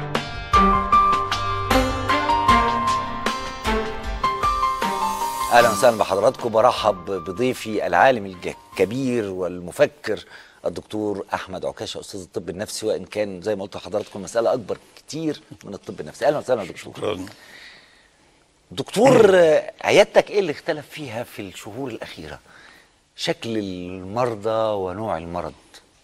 اهلا وسهلا بحضراتكم برحب بضيفي العالم الكبير والمفكر الدكتور احمد عكاشه استاذ الطب النفسي وان كان زي ما قلت لحضراتكم المساله اكبر كتير من الطب النفسي اهلا وسهلا يا دكتور شكرا دكتور آه، عيادتك ايه اللي اختلف فيها في الشهور الاخيره شكل المرضى ونوع المرض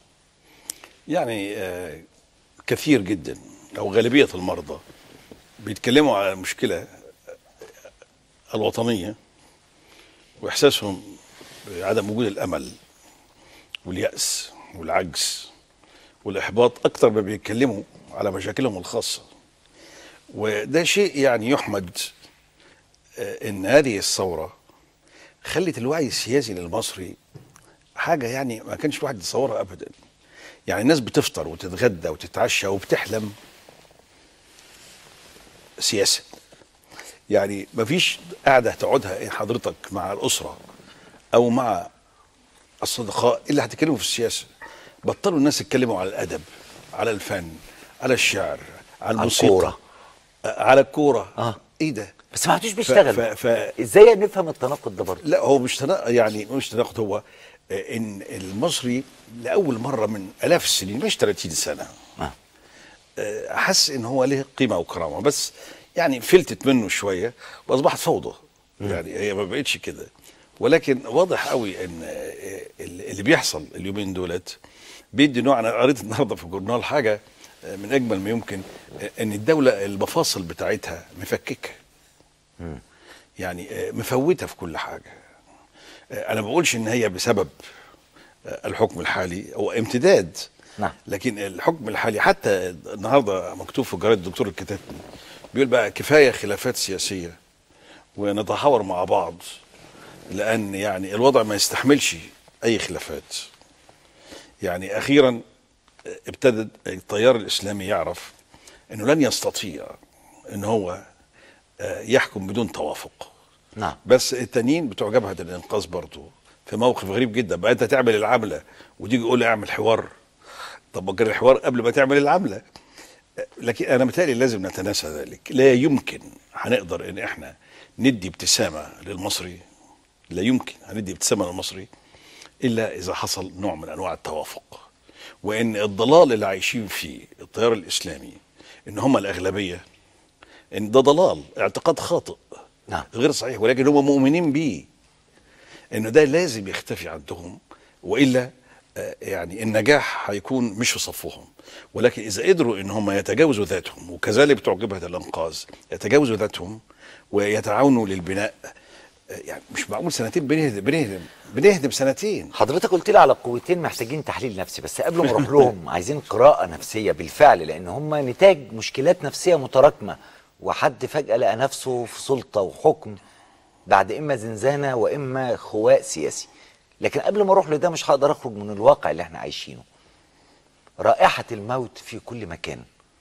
يعني آه، كثير جدا او غالبيه المرضى بيتكلموا على المشكله الوطنيه واحساسهم بعدم وجود الامل والياس والعجز والاحباط اكثر ما بيتكلموا على مشاكلهم الخاصه وده شيء يعني يحمد آه، ان هذه الثوره خلت الوعي السياسي للمصري حاجه يعني ما كانش الواحد يتصورها ابدا يعني الناس بتفطر وتتغدى وتتعشى وبتحلم سياسه يعني مفيش قاعده تقعدها إيه حضرتك مع الاسره او مع الصدقاء اللي هتتكلموا في السياسه بطلوا الناس يتكلموا على الادب على الفن على الشعر على الموسيقى الكورة. آه، على الكوره آه. ايه ده بس ما عادوش بيشتغلوا ف- ف- ازاي نفهم التناقض ده برضه لا هو مش تنا... يعني مش تناقض هو آه، ان المصري لاول مره من الاف السنين مش 30 سنه آه. آه، حس ان هو له قيمه وكرامه بس يعني فلتت منه شويه واصبحت فوضى يعني هي ما بقتش كده ولكن واضح قوي ان آه، اللي بيحصل اليومين دولت بيدي نوع انا قريت النهارده في الجورنال حاجه آه، من اجمل ما يمكن آه، ان الدوله المفاصل بتاعتها مفككه يعني آه، مفوته في كل حاجه آه، انا ما بقولش ان هي بسبب آه، الحكم الحالي هو امتداد نعم. لكن الحكم الحالي حتى النهارده مكتوب في جريده الدكتور الكتاتني بيقول بقى كفايه خلافات سياسيه ونتحاور مع بعض لان يعني الوضع ما يستحملش اي خلافات يعني اخيرا ابتدى التيار الاسلامي يعرف انه لن يستطيع ان هو آه، يحكم بدون توافق نعم بس التانيين بتوع جبهه الانقاذ برضه في موقف غريب جدا بقى انت تعمل العمله وتيجي تقول لي اعمل حوار طب ما كان الحوار قبل ما تعمل العمله لكن انا متهيألي لازم نتناسى ذلك لا يمكن هنقدر ان احنا ندي ابتسامه للمصري لا يمكن هندي ابتسامه للمصري الا اذا حصل نوع من انواع التوافق وان الضلال اللي عايشين فيه التيار الاسلامي ان هم الاغلبيه ان ده ضلال اعتقاد خاطئ نعم. غير صحيح ولكن هم مؤمنين بيه انه ده لازم يختفي عندهم والا آه، يعني النجاح هيكون مش في صفهم ولكن اذا قدروا ان هم يتجاوزوا ذاتهم وكذلك بتوع جبهه الانقاذ يتجاوزوا ذاتهم ويتعاونوا للبناء آه، يعني مش معقول سنتين بنهدم بنهدم بنهدم سنتين حضرتك قلت لي على قوتين محتاجين تحليل نفسي بس قبل ما اروح لهم عايزين قراءة نفسية بالفعل لان هم نتاج مشكلات نفسية متراكمة وحد فجأة لقى نفسه في سلطة وحكم بعد اما زنزانة واما خواء سياسي لكن قبل ما اروح لده مش هقدر اخرج من الواقع اللي احنا عايشينه رائحة الموت في كل مكان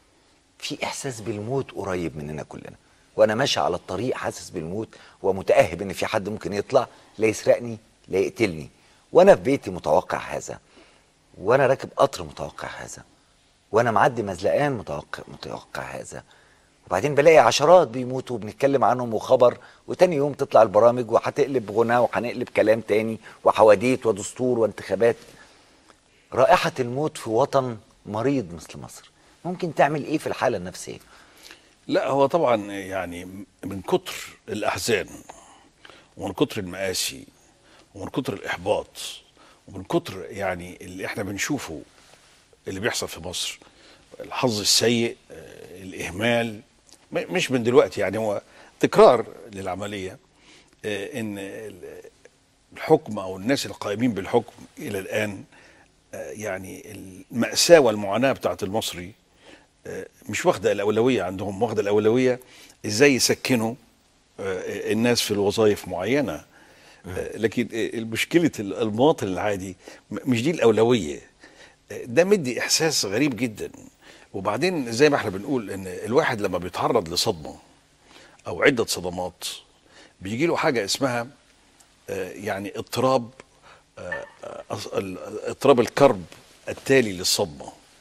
في احساس بالموت قريب مننا كلنا وانا ماشي على الطريق حاسس بالموت ومتاهب ان في حد ممكن يطلع لا يسرقني لا يقتلني وانا في بيتي متوقع هذا وانا راكب قطر متوقع هذا وانا معدي مزلقان متوقع متوقع هذا وبعدين بلاقي عشرات بيموتوا وبنتكلم عنهم وخبر وتاني يوم تطلع البرامج وهتقلب غنى وهنقلب كلام تاني وحواديت ودستور وانتخابات رائحة الموت في وطن مريض مثل مصر ممكن تعمل ايه في الحالة النفسية لا هو طبعا يعني من كتر الاحزان ومن كتر المآسي ومن كتر الاحباط ومن كتر يعني اللي احنا بنشوفه اللي بيحصل في مصر الحظ السيء آه، الاهمال م- مش من دلوقتي يعني هو تكرار للعمليه آه، ان ال- الحكم او الناس القائمين بالحكم الى الان آه، يعني المأساة والمعاناة بتاعت المصري آه، مش واخدة الأولوية عندهم واخدة الأولوية إزاي يسكنوا آه، الناس في الوظائف معينة آه، لكن آه، مشكلة المواطن العادي م- مش دي الأولوية آه، ده مدي إحساس غريب جدا وبعدين زي ما احنا بنقول إن الواحد لما بيتعرض لصدمة أو عدة صدمات بيجي له حاجة اسمها آه، يعني اضطراب آه، آه، ال- اضطراب الكرب التالي للصدمه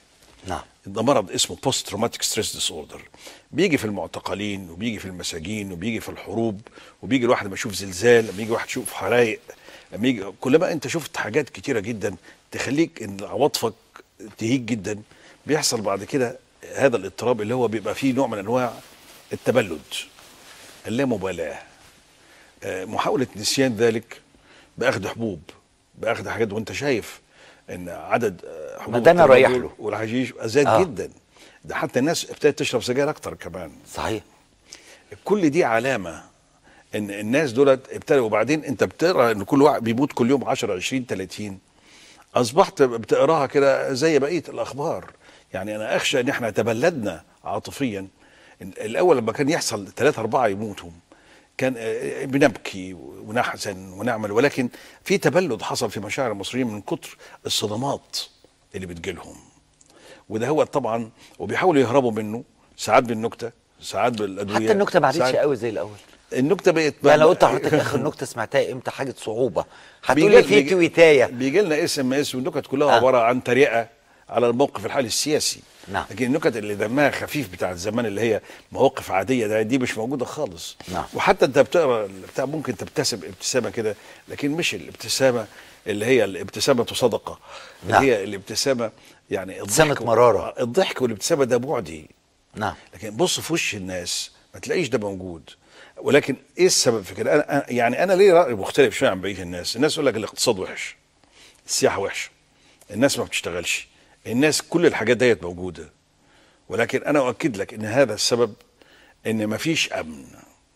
نعم. ده مرض اسمه بوست تروماتيك ستريس ديس اوردر بيجي في المعتقلين وبيجي في المساجين وبيجي في الحروب وبيجي الواحد لما يشوف زلزال لما يجي واحد يشوف حرايق لما يجي كلما انت شفت حاجات كتيره جدا تخليك ان عواطفك تهيج جدا بيحصل بعد كده هذا الاضطراب اللي هو بيبقى فيه نوع من انواع التبلد اللامبالاه آه، محاوله نسيان ذلك باخذ حبوب باخذ حاجات وانت شايف ان عدد آه، حبوب ما ده أنا رايح التبلد له. والحشيش زاد آه. آه. جدا ده حتى الناس ابتدت تشرب سجاير اكتر كمان صحيح كل دي علامه ان الناس دولت ابتدوا وبعدين انت بتقرا ان كل واحد بيموت كل يوم 10 20 30 اصبحت بتقراها كده زي بقيه الاخبار يعني انا اخشى ان احنا تبلدنا عاطفيا الاول لما كان يحصل ثلاثة أربعة يموتوا كان آه، بنبكي ونحزن ونعمل ولكن في تبلد حصل في مشاعر المصريين من كتر الصدمات اللي بتجيلهم وده هو طبعا وبيحاولوا يهربوا منه ساعات بالنكته ساعات بالادويه حتى النكته ما عادتش ساعات- قوي زي الاول النكته بقت يعني لو قلت لحضرتك اخر نكته سمعتها امتى حاجه صعوبه هتقول لي في تويتايه بيجي لنا اس ام اس والنكت كلها آه. آه. عباره عن تريقه على الموقف الحالي السياسي نعم. لكن النكت اللي دمها خفيف بتاع زمان اللي هي مواقف عاديه ده دي مش موجوده خالص نعم. وحتى انت بتقرا بتاع ممكن تبتسم ابتسامه كده لكن مش الابتسامه اللي هي الابتسامه صدقه اللي نعم. هي الابتسامه يعني ابتسامة الضحك مرارة. الضحك والابتسامه ده بعدي نعم لكن بص في وش الناس ما تلاقيش ده موجود ولكن ايه السبب في كده انا أنا- يعني انا ليه راي مختلف شويه عن بقيه الناس الناس يقول لك الاقتصاد وحش السياحه وحشه الناس ما بتشتغلش الناس كل الحاجات ديت موجوده ولكن انا اؤكد لك ان هذا السبب ان ما فيش امن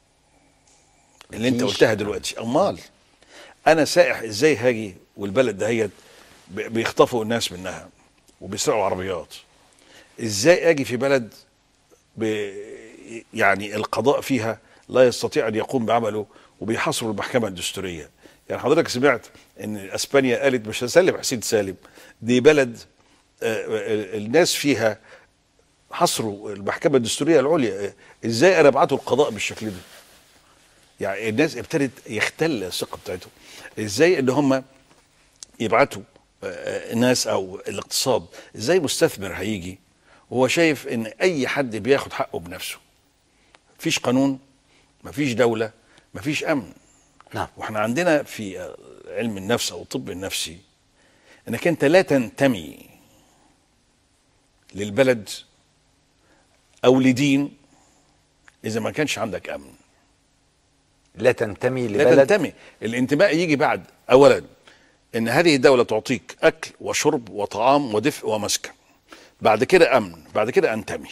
اللي انت مفيش قلتها دلوقتي امال انا سائح ازاي هاجي والبلد دهيت ب- بيخطفوا الناس منها وبيسرقوا عربيات ازاي اجي في بلد ب يعني القضاء فيها لا يستطيع ان يقوم بعمله وبيحاصروا المحكمه الدستوريه يعني حضرتك سمعت ان اسبانيا قالت مش هسلم حسين سالم دي بلد آه، آه، الناس فيها حصروا المحكمه الدستوريه العليا آه، ازاي انا ابعته القضاء بالشكل ده يعني الناس ابتدت يختل الثقه بتاعتهم ازاي ان هم يبعتوا آه، ناس او الاقتصاد ازاي مستثمر هيجي وهو شايف ان اي حد بياخد حقه بنفسه مفيش قانون مفيش دوله مفيش امن نعم واحنا عندنا في آه، علم النفس او الطب النفسي انك انت لا تنتمي للبلد او لدين اذا ما كانش عندك امن لا تنتمي لا لبلد تنتمي الانتماء يجي بعد اولا ان هذه الدوله تعطيك اكل وشرب وطعام ودفء ومسكن بعد كده امن بعد كده انتمي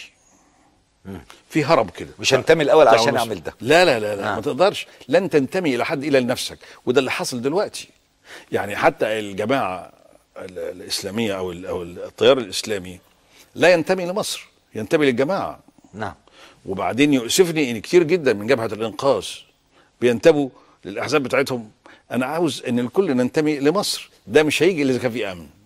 في هرب كده مش هنتمي الأول تعال عشان بص. أعمل ده. لا لا لا, لا آه. ما تقدرش لن تنتمي الى حد الا لنفسك وده اللي حصل دلوقتي يعني حتى الجماعه ال- الاسلاميه او ال- او التيار الاسلامي لا ينتمي لمصر ينتمي للجماعه نعم وبعدين يؤسفني ان كتير جدا من جبهه الانقاذ بينتموا للاحزاب بتاعتهم انا عاوز ان الكل ننتمي لمصر ده مش هيجي الا اذا كان في امن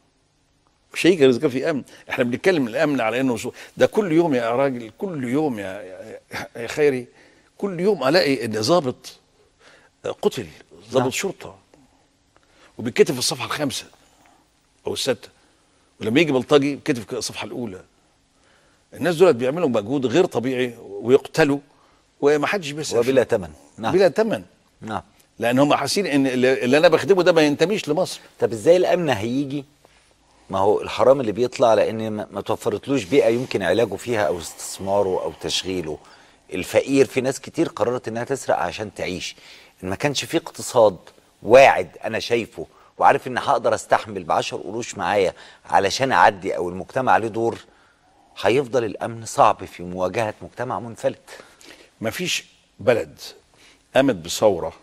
مش هيجي الا اذا كان في امن احنا بنتكلم الامن على انه سو- ده كل يوم يا راجل كل يوم يا يا- يا خيري كل يوم الاقي ان ضابط قتل ضابط نعم. شرطه وبيتكتب في الصفحه الخامسه او السادسه ولما يجي بلطجي كتب في الصفحه الاولى الناس دول بيعملوا مجهود غير طبيعي ويقتلوا ومحدش بيسال وبلا ثمن نعم بلا ثمن نعم لان هم حاسين ان اللي اللي انا بخدمه ده ما ينتميش لمصر طب ازاي الامن هيجي ما هو الحرام اللي بيطلع لان ما ما توفرتلوش بيئه يمكن علاجه فيها او استثماره او تشغيله الفقير في ناس كتير قررت انها تسرق عشان تعيش ان ما كانش في اقتصاد واعد انا شايفه وعارف ان هقدر استحمل ب 10 قروش معايا علشان اعدي او المجتمع عليه دور هيفضل الامن صعب في مواجهه مجتمع منفلت مفيش بلد قامت بثوره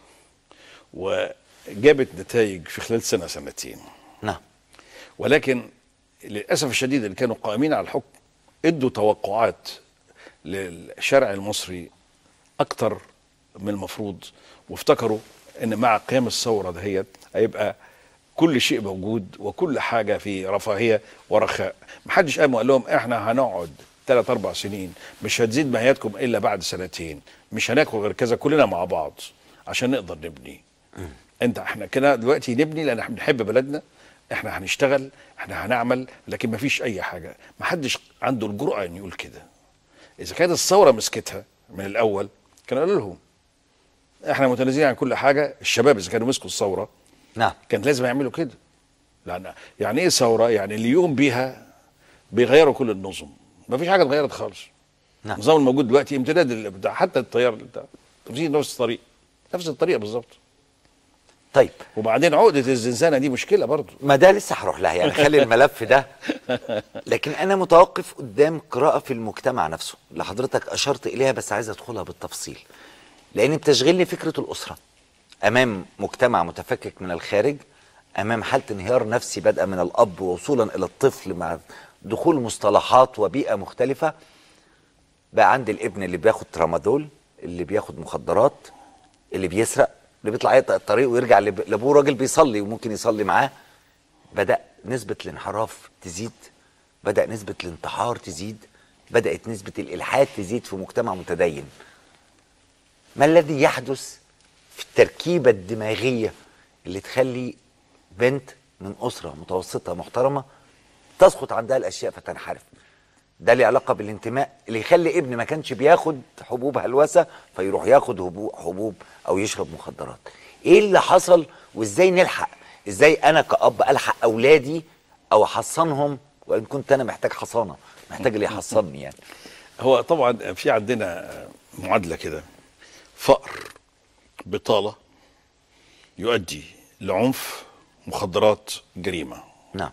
وجابت نتائج في خلال سنه سنتين نعم ولكن للاسف الشديد اللي كانوا قائمين على الحكم ادوا توقعات للشارع المصري اكتر من المفروض وافتكروا ان مع قيام الثوره دهيت هيبقى كل شيء موجود وكل حاجه في رفاهيه ورخاء محدش قام وقال لهم احنا هنقعد ثلاث اربع سنين مش هتزيد مهياتكم الا بعد سنتين مش هناكل غير كذا كلنا مع بعض عشان نقدر نبني انت احنا كده دلوقتي نبني لان احنا بنحب بلدنا احنا هنشتغل احنا هنعمل لكن ما فيش اي حاجه ما حدش عنده الجرأه ان يقول كده اذا كانت الثوره مسكتها من الاول كانوا قالوا لهم احنا متنازلين عن كل حاجه الشباب اذا كانوا مسكوا الثوره نعم كان لازم يعملوا كده لان يعني ايه ثوره يعني اللي يقوم بيها بيغيروا كل النظم ما فيش حاجه اتغيرت خالص نعم. النظام الموجود دلوقتي امتداد ال- بتاع حتى التيار بتاع تمشي نفس الطريق نفس الطريقه بالظبط طيب وبعدين عقده الزنزانه دي مشكله برضه ما ده لسه هروح لها يعني خلي الملف ده لكن انا متوقف قدام قراءه في المجتمع نفسه اللي حضرتك اشرت اليها بس عايز ادخلها بالتفصيل لان بتشغلني فكره الاسره امام مجتمع متفكك من الخارج امام حاله انهيار نفسي بادئه من الاب ووصولا الى الطفل مع دخول مصطلحات وبيئه مختلفه بقى عندي الابن اللي بياخد ترامادول اللي بياخد مخدرات اللي بيسرق اللي بيطلع يقطع الطريق ويرجع لب- لابوه راجل بيصلي وممكن يصلي معاه بدا نسبه الانحراف تزيد بدا نسبه الانتحار تزيد بدات نسبه الالحاد تزيد في مجتمع متدين ما الذي يحدث في التركيبه الدماغيه اللي تخلي بنت من اسره متوسطه محترمه تسقط عندها الاشياء فتنحرف ده ليه علاقه بالانتماء اللي يخلي ابن ما كانش بياخد حبوب هلوسه فيروح ياخد هبو- حبوب او يشرب مخدرات ايه اللي حصل وازاي نلحق ازاي انا كاب الحق اولادي او احصنهم وان كنت انا محتاج حصانه محتاج اللي يحصنني يعني هو طبعا في عندنا معادله كده فقر بطاله يؤدي لعنف مخدرات جريمه نعم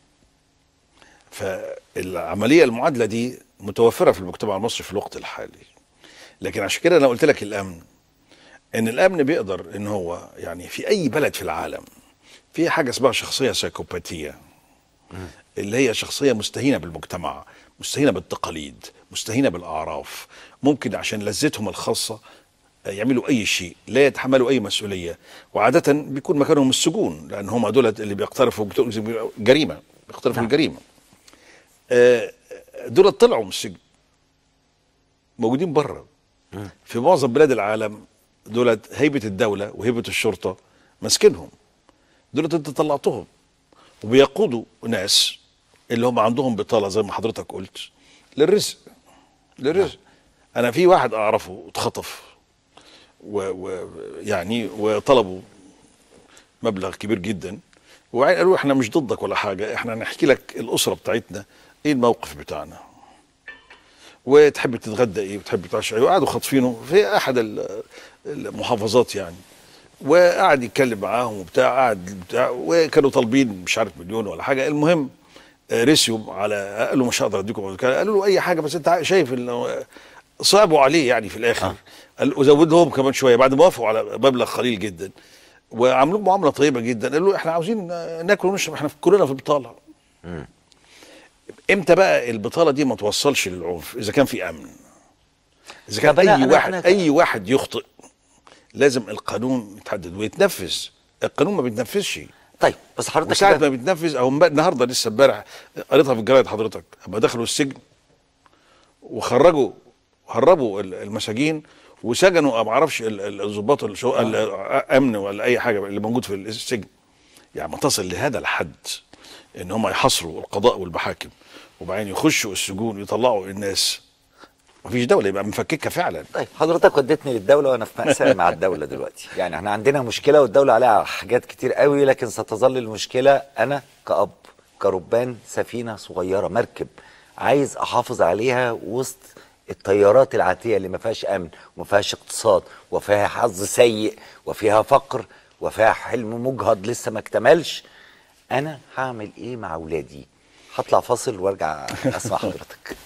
فالعمليه المعادله دي متوفره في المجتمع المصري في الوقت الحالي لكن عشان كده انا قلت لك الامن ان الامن بيقدر ان هو يعني في اي بلد في العالم في حاجه اسمها شخصيه سايكوباتيه اللي هي شخصيه مستهينه بالمجتمع مستهينه بالتقاليد مستهينه بالاعراف ممكن عشان لذتهم الخاصه يعملوا اي شيء لا يتحملوا اي مسؤوليه وعاده بيكون مكانهم السجون لان هم دول اللي بيقترفوا جريمه بيقترفوا نعم. الجريمه آه، دول طلعوا من السجن موجودين بره في معظم بلاد العالم دولت هيبه الدوله وهيبه الشرطه ماسكينهم دولت انت طلعتهم وبيقودوا ناس اللي هم عندهم بطاله زي ما حضرتك قلت للرزق للرزق انا في واحد اعرفه اتخطف ويعني وطلبوا مبلغ كبير جدا وقالوا احنا مش ضدك ولا حاجه احنا نحكي لك الاسره بتاعتنا ايه الموقف بتاعنا وتحب تتغدى ايه وتحب تتعشى ايه وقعدوا خاطفينه في احد ال- المحافظات يعني وقعد يتكلم معاهم وبتاع قعد بتاع وكانوا طالبين مش عارف مليون ولا حاجه المهم آه، رسيوا على قالوا مش هقدر اديكم قالوا له اي حاجه بس انت شايف انه صعبوا عليه يعني في الاخر آه. قال وزود لهم كمان شويه بعد ما وافقوا على مبلغ قليل جدا وعملوا له معامله طيبه جدا قالوا له احنا عاوزين ناكل ونشرب احنا كلنا في بطاله امتى بقى البطاله دي ما توصلش للعنف اذا كان في امن اذا كان طب أنا- اي أنا- واحد أنا- اي واحد يخطئ لازم القانون يتحدد ويتنفذ القانون ما بيتنفذش طيب بس حضرتك وساعة كده- ما بيتنفذ او امبارح- النهارده لسه امبارح قريتها في الجرايد حضرتك اما دخلوا السجن وخرجوا هربوا ال- المساجين وسجنوا ما اعرفش ال- ال- الضباط الشو- الامن ولا اي حاجه اللي موجود في السجن يعني ما تصل لهذا الحد ان هم يحصروا القضاء والمحاكم وبعدين يخشوا السجون ويطلعوا الناس مفيش دوله يبقى مفككه فعلا طيب حضرتك وديتني للدوله وانا في مأساة مع الدوله دلوقتي يعني احنا عندنا مشكله والدوله عليها حاجات كتير قوي لكن ستظل المشكله انا كأب كربان سفينه صغيره مركب عايز احافظ عليها وسط التيارات العاتيه اللي ما فيهاش امن وما فيهاش اقتصاد وفيها حظ سيء وفيها فقر وفيها حلم مجهد لسه ما اكتملش انا هعمل ايه مع اولادي هطلع فاصل وارجع اسمع حضرتك